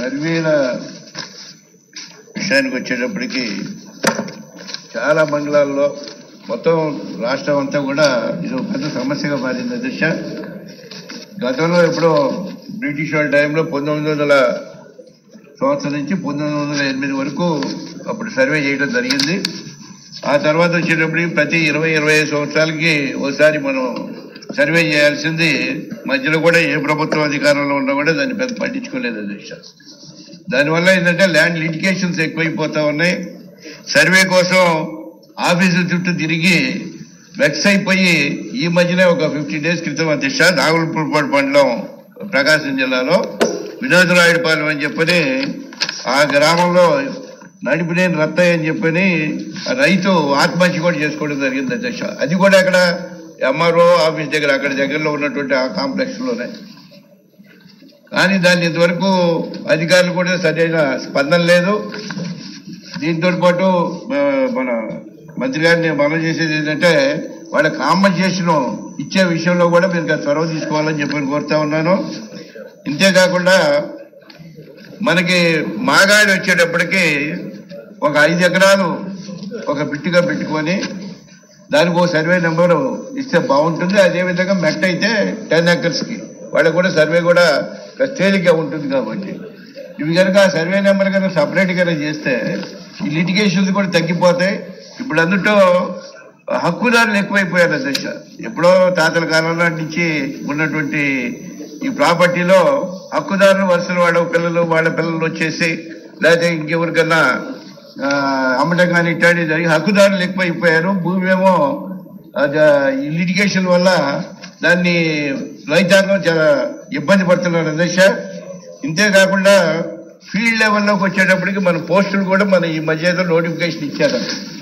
సర్వేల విషయానికి వచ్చేటప్పటికి చాలా మండలాల్లో మొత్తం రాష్ట్రం అంతా కూడా ఇది ఒక పెద్ద సమస్యగా మారింది దిశ గతంలో ఎప్పుడో బ్రిటిష్ వాళ్ళ టైంలో పంతొమ్మిది వందల సంవత్సరం నుంచి పంతొమ్మిది వందల ఎనిమిది వరకు అప్పుడు సర్వే చేయడం జరిగింది ఆ తర్వాత వచ్చేటప్పటికి ప్రతి ఇరవై ఇరవై ఐదు సంవత్సరాలకి ఒకసారి మనం సర్వే చేయాల్సింది మధ్యలో కూడా ఏ ప్రభుత్వం అధికారంలో ఉన్నా కూడా దాన్ని పెద్ద పట్టించుకోలేదు అధ్యక్ష దానివల్ల ఏంటంటే ల్యాండ్ లిటికేషన్స్ ఎక్కువైపోతా ఉన్నాయి సర్వే కోసం ఆఫీసుల చుట్టూ తిరిగి వెక్స్ అయిపోయి ఈ మధ్యనే ఒక ఫిఫ్టీ డేస్ క్రితం అధ్యక్ష నాగులపూర్పాడు మండలం ప్రకాశం జిల్లాలో వినోదరాయుడుపాలెం అని చెప్పని ఆ గ్రామంలో నడిపినేని రత్తయ్య అని చెప్పని ఆ రైతు ఆత్మహత్య కూడా చేసుకోవడం జరిగింది అధ్యక్ష అది కూడా అక్కడ ఎంఆర్ఓ ఆఫీస్ దగ్గర అక్కడ దగ్గరలో ఉన్నటువంటి ఆ కాంప్లెక్స్ లోనే కానీ దాన్ని ఇంతవరకు అధికారులు కూడా సరైన స్పందన లేదు దీంతో పాటు ఆ, మన మంత్రి గారిని మనం చేసేది ఏంటంటే వాళ్ళ కాంపన్సేషన్ ఇచ్చే విషయంలో కూడా మీరు కాస్త చొరవ తీసుకోవాలని చెప్పి కోరుతా ఉన్నాను ఇంతేకాకుండా మనకి మాగాడి వచ్చేటప్పటికి ఒక ఐదు ఎకరాలు ఒక బిట్టుగా పెట్టుకొని దానికి ఒక సర్వే నెంబర్ ఇస్తే బాగుంటుంది అదేవిధంగా మెట్ అయితే టెన్ కి వాళ్ళకి కూడా సర్వే కూడా కాస్త తేలిగ్గా ఉంటుంది కాబట్టి ఇవి కనుక ఆ సర్వే నెంబర్ కనుక సపరేట్ గా చేస్తే ఈ లిటిగేషన్స్ కూడా తగ్గిపోతాయి ఇప్పుడు అందులో హక్కుదారులు ఎక్కువైపోయారు అధ్యక్ష ఎప్పుడో తాతల కాలం నాటి నుంచి ఉన్నటువంటి ఈ ప్రాపర్టీలో హక్కుదారులు వరుసలు వాళ్ళ పిల్లలు వాళ్ళ పిల్లలు వచ్చేసి లేకపోతే ఇంకెవరికన్నా ఆ, అమ్మటం కానీ ఇట్లాంటి జరిగి హక్కుదారులు ఎక్కువైపోయారు భూమి ఏమో అది, ఈ లిటిగేషన్ వల్ల దాన్ని రైతాంగం చాలా ఇబ్బంది పడుతున్నారు అధ్యక్ష ఇంతేకాకుండా ఫీల్డ్ లెవెల్లోకి వచ్చేటప్పటికి మన పోస్టులు కూడా మన ఈ మధ్య ఏదో నోటిఫికేషన్ ఇచ్చారు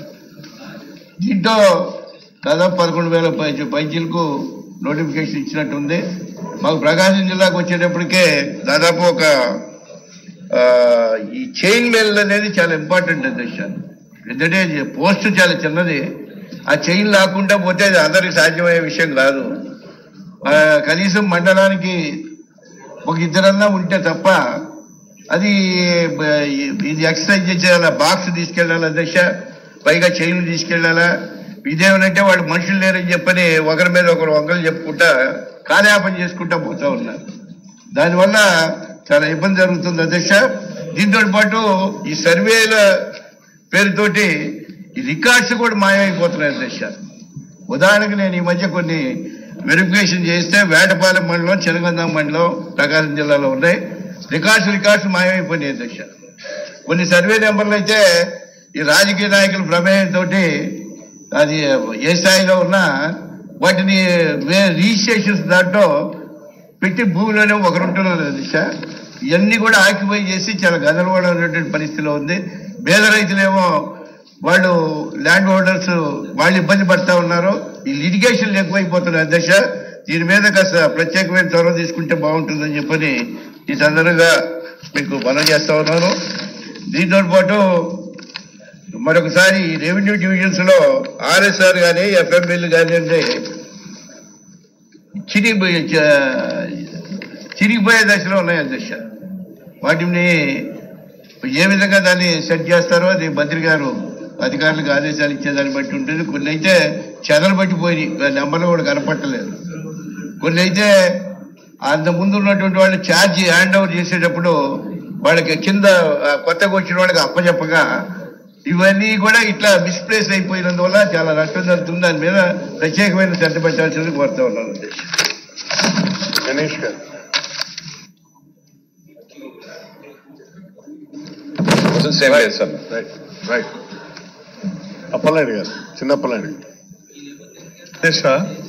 దీంట్లో దాదాపు పదకొండు వేల పై పైచీలకు నోటిఫికేషన్ ఇచ్చినట్టుంది మాకు ప్రకాశం జిల్లాకు వచ్చేటప్పటికే దాదాపు ఒక ఆ, ఈ చైన్ మెయిల్ అనేది చాలా ఇంపార్టెంట్ అధ్యక్ష ఎందుకంటే పోస్ట్ చాలా చిన్నది ఆ చైన్ లేకుండా పోతే అది అందరికి సాధ్యమయ్యే విషయం కాదు ఆ, కనీసం మండలానికి ఒక ఇద్దరన్నా ఉంటే తప్ప అది బ- ఇది ఎక్సర్సైజ్ చేసేయాల బాక్స్ తీసుకెళ్ళాలి అధ్యక్ష పైగా చైన్లు తీసుకెళ్ళాలా ఇదేమనంటే వాళ్ళు మనుషులు లేరని చెప్పని ఒకరి మీద ఒకరు వంకలు చెప్పుకుంటా కాలయాపన చేసుకుంటా పోతా ఉన్నారు దానివల్ల చాలా ఇబ్బంది జరుగుతుంది అధ్యక్ష దీంతో పాటు ఈ సర్వేల పేరుతోటి ఈ రికార్డ్స్ కూడా మాయమైపోతున్నాయి అధ్యక్ష ఉదాహరణకు నేను ఈ మధ్య కొన్ని వెరిఫికేషన్ చేస్తే వేటపాలెం మండలం చినగంధం మండలం ప్రకాశం జిల్లాలో ఉన్నాయి రికార్డ్స్ రికార్డ్స్ మాయమైపోయినాయి అధ్యక్ష కొన్ని సర్వే నెంబర్లు అయితే ఈ రాజకీయ నాయకుల ప్రమేయంతో అది ఏ స్థాయిలో ఉన్నా వాటిని రిజిస్ట్రేషన్స్ దాంట్లో పెట్టి భూమిలోనే ఒకరు ఉంటున్నారు దిశ ఇవన్నీ కూడా ఆక్యుపై చేసి చాలా గందరగోళం ఉన్నటువంటి పరిస్థితిలో ఉంది పేద రైతులేమో వాళ్ళు ల్యాండ్ హోల్డర్స్ వాళ్ళు ఇబ్బంది పడతా ఉన్నారు ఈ లిటిగేషన్లు ఎక్కువైపోతున్నాయి అధ్యక్ష దీని మీద కాస్త ప్రత్యేకమైన చొరవ తీసుకుంటే బాగుంటుందని చెప్పని ఈ సందర్భంగా మీకు మనం చేస్తా ఉన్నాను దీంతో పాటు మరొకసారి ఈ రెవెన్యూ డివిజన్స్ లో ఆర్ఎస్ఆర్ కానీ ఎఫ్ఎంఎల్ కానివ్వండి చిరిగిపోయే చ- చిరిగిపోయే దశలో ఉన్నాయి అధ్యక్ష వాటిని ఏ విధంగా దాన్ని సెట్ చేస్తారో అది మంత్రి గారు అధికారులకు ఆదేశాలు ఇచ్చేదాన్ని బట్టి ఉంటుంది కొన్ని అయితే చెదలు పట్టిపోయి నెంబర్లు కూడా కనపట్టలేదు కొన్ని అయితే అంత ముందు ఉన్నటువంటి వాళ్ళు ఛార్జ్ హ్యాండ్ ఓవర్ చేసేటప్పుడు వాళ్ళకి కింద ఆ, కొత్తగా వచ్చిన వాళ్ళకి అప్పచెప్పగా ఇవన్నీ కూడా ఇట్లా మిస్ప్లేస్ అయిపోయినందువల్ల చాలా నష్టం జరుగుతుంది దాని మీద ప్రత్యేకమైన శ్రద్ధ పెట్టాల్సింది కోరుతా ఉన్నాను అధ్యక్ష గణేష్ గారు సేమ్ లేదు సార్ రైట్ రైట్ అప్పలనాయుడు గారు చిన్న అప్పలనాయుడు గారు అధ్యక్ష